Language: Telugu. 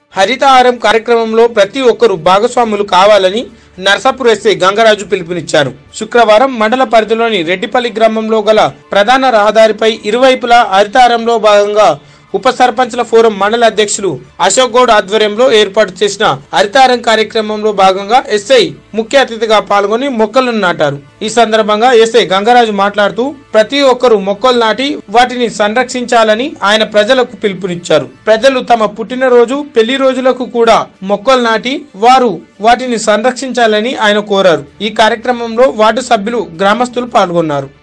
హరితహారం కార్యక్రమంలో ప్రతి ఒక్కరూ భాగస్వాములు కావాలని నర్సాపూర్ ఎస్ఐ గంగరాజు పిలుపునిచ్చారు శుక్రవారం మండల పరిధిలోని రెడ్డిపల్లి గ్రామంలో గల ప్రధాన రహదారిపై ఇరువైపులా హరితహారంలో భాగంగా ఉప సర్పంచ్ల ఫోరం మండల అధ్యక్షులు అశోక్ గౌడ్ ఆధ్వర్యంలో ఏర్పాటు చేసిన హరితారం కార్యక్రమంలో భాగంగా ఎస్ఐ ముఖ్య అతిథిగా పాల్గొని మొక్కలను నాటారు ఈ సందర్భంగా ఎస్ఐ గంగరాజు మాట్లాడుతూ ప్రతి ఒక్కరూ మొక్కలు నాటి వాటిని సంరక్షించాలని ఆయన ప్రజలకు పిలుపునిచ్చారు ప్రజలు తమ పుట్టినరోజు పెళ్లి రోజులకు కూడా మొక్కలు నాటి వారు వాటిని సంరక్షించాలని ఆయన కోరారు ఈ కార్యక్రమంలో వార్డు సభ్యులు గ్రామస్తులు పాల్గొన్నారు